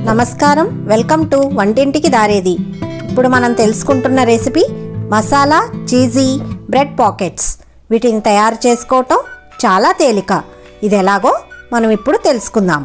నమస్కారం welcome to వంటింటికి దారేది ఇప్పుడు మనం తెలుసుకుంటున్న recipe masala cheesy bread pockets వీటిని తయారు చేసుకోవటం చాలా తేలిక ఇది ఎలాగో మనం ఇప్పుడు తెలుసుకుందాం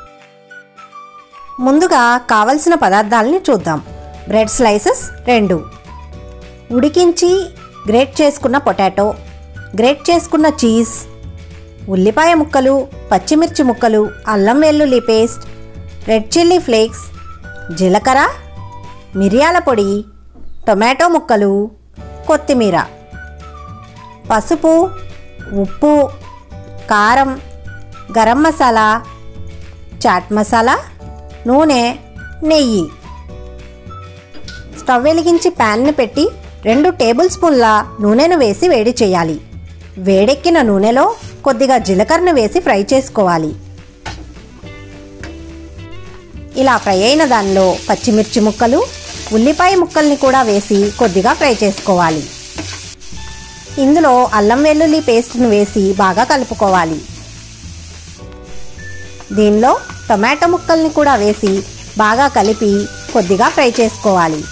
ముందుగా కావలసిన పదార్థాలని చూద్దాం బ్రెడ్ స్లైసెస్ రెండు ఉడికించి గ్రేట్ చేసుకున్న పొటాటో గ్రేట్ చేసుకున్న చీజ్ ఉల్లిపాయ ముక్కలు పచ్చిమిర్చి ముక్కలు అల్లం వెల్లుల్లి పేస్ట్ రెడ్ చిల్లీ ఫ్లేక్స్ జీలకర్ర మిరియాల పొడి టొమాటో ముక్కలు కొత్తిమీర పసుపు ఉప్పు కారం గరం మసాలా చాట్ మసాలా నూనె నెయ్యి స్టవ్ వెలిగించి ప్యాన్ని పెట్టి రెండు టేబుల్ స్పూన్ల నూనెను వేసి వేడి చేయాలి వేడెక్కిన నూనెలో కొద్దిగా జీలకర్రను వేసి ఫ్రై చేసుకోవాలి ఇలా ఫ్రై అయిన దానిలో పచ్చిమిర్చి ముక్కలు ఉల్లిపాయ ముక్కల్ని కూడా వేసి కొద్దిగా ఫ్రై చేసుకోవాలి ఇందులో అల్లం వెల్లుల్లి పేస్ట్ను వేసి బాగా కలుపుకోవాలి దీనిలో టొమాటో ముక్కల్ని కూడా వేసి బాగా కలిపి కొద్దిగా ఫ్రై చేసుకోవాలి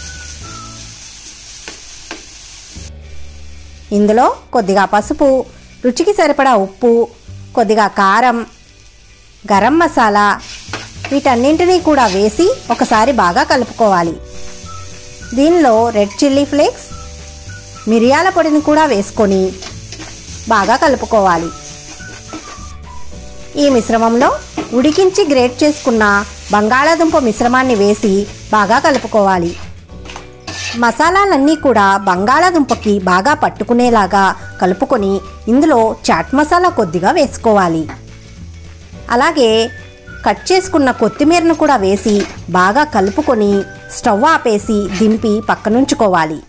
ఇందులో కొద్దిగా పసుపు రుచికి సరిపడా ఉప్పు కొద్దిగా కారం గరం మసాలా వీటన్నింటినీ కూడా వేసి ఒకసారి బాగా కలుపుకోవాలి దీనిలో రెడ్ చిల్లీ ఫ్లేక్స్ మిరియాల పొడిని కూడా వేసుకొని బాగా కలుపుకోవాలి ఈ మిశ్రమంలో ఉడికించి గ్రేట్ చేసుకున్న బంగాళాదుంప మిశ్రమాన్ని వేసి బాగా కలుపుకోవాలి మసాలాలన్నీ కూడా బంగాళాదుంపకి బాగా పట్టుకునేలాగా కలుపుకొని ఇందులో చాట్ మసాలా కొద్దిగా వేసుకోవాలి అలాగే కట్ చేసుకున్న కొత్తిమీరను కూడా వేసి బాగా కలుపుకొని స్టవ్ ఆపేసి దింపి పక్కనుంచుకోవాలి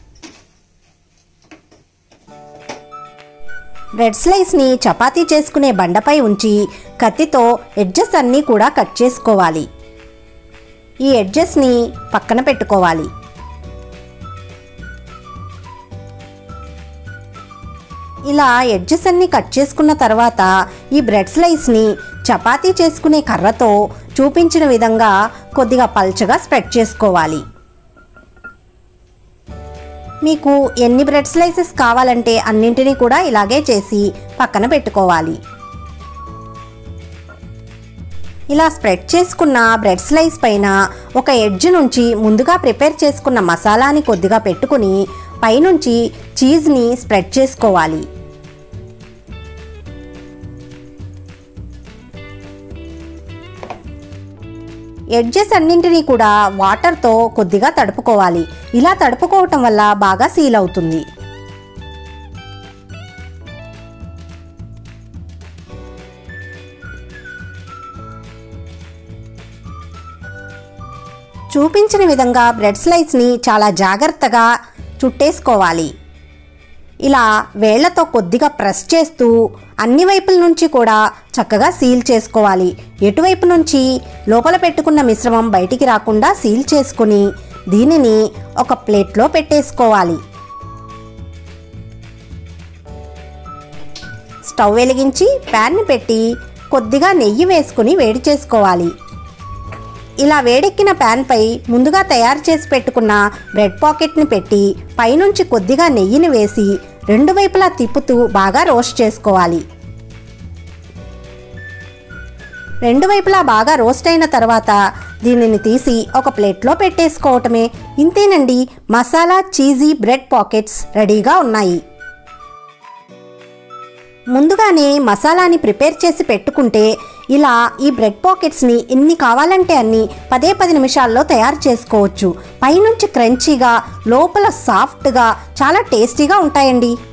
బ్రెడ్ స్లైస్ని చపాతీ చేసుకునే బండపై ఉంచి కత్తితో ఎడ్జెస్ అన్నీ కూడా కట్ చేసుకోవాలి ఈ ఎడ్జెస్ని పక్కన పెట్టుకోవాలి ఇలా ఎడ్జెస్ అన్ని కట్ చేసుకున్న తర్వాత ఈ బ్రెడ్ స్లైస్ని చపాతీ చేసుకునే కర్రతో చూపించిన విధంగా కొద్దిగా పల్చగా స్ప్రెడ్ చేసుకోవాలి మీకు ఎన్ని బ్రెడ్ స్లైసెస్ కావాలంటే అన్నింటినీ కూడా ఇలాగే చేసి పక్కన పెట్టుకోవాలి ఇలా స్ప్రెడ్ చేసుకున్న బ్రెడ్ స్లైస్ పైన ఒక ఎడ్జ్ నుంచి ముందుగా ప్రిపేర్ చేసుకున్న మసాలాని కొద్దిగా పెట్టుకుని పైనుంచి చీజ్ని స్ప్రెడ్ చేసుకోవాలి ఎడ్జెస్ అన్నింటినీ కూడా వాటర్తో కొద్దిగా తడుపుకోవాలి ఇలా తడుపుకోవటం వల్ల బాగా సీల్ అవుతుంది చూపించిన విధంగా బ్రెడ్ స్లైస్ని చాలా జాగ్రత్తగా చుట్టేసుకోవాలి ఇలా వేళ్లతో కొద్దిగా ప్రెస్ చేస్తూ అన్ని వైపుల నుంచి కూడా చక్కగా సీల్ చేసుకోవాలి ఎటువైపు నుంచి లోపల పెట్టుకున్న మిశ్రమం బయటికి రాకుండా సీల్ చేసుకుని దీనిని ఒక ప్లేట్లో పెట్టేసుకోవాలి స్టవ్ వెలిగించి ప్యాన్ని పెట్టి కొద్దిగా నెయ్యి వేసుకుని వేడి చేసుకోవాలి ఇలా వేడెక్కిన ప్యాన్పై ముందుగా తయారు చేసి పెట్టుకున్న బ్రెడ్ పాకెట్ని పెట్టి పైనుంచి కొద్దిగా నెయ్యిని వేసి రెండు వైపులా తిప్పుతూ బాగా రోస్ట్ చేసుకోవాలి రెండు వైపులా బాగా రోస్ట్ అయిన తర్వాత దీనిని తీసి ఒక ప్లేట్లో పెట్టేసుకోవటమే ఇంతేనండి మసాలా చీజీ బ్రెడ్ పాకెట్స్ రెడీగా ఉన్నాయి ముందుగానే మసాలాని ప్రిపేర్ చేసి పెట్టుకుంటే ఇలా ఈ బ్రెడ్ పాకెట్స్ని ఎన్ని కావాలంటే అన్ని పదే పది నిమిషాల్లో తయారు చేసుకోవచ్చు పైనుంచి క్రంచీగా లోపల సాఫ్ట్గా చాలా టేస్టీగా ఉంటాయండి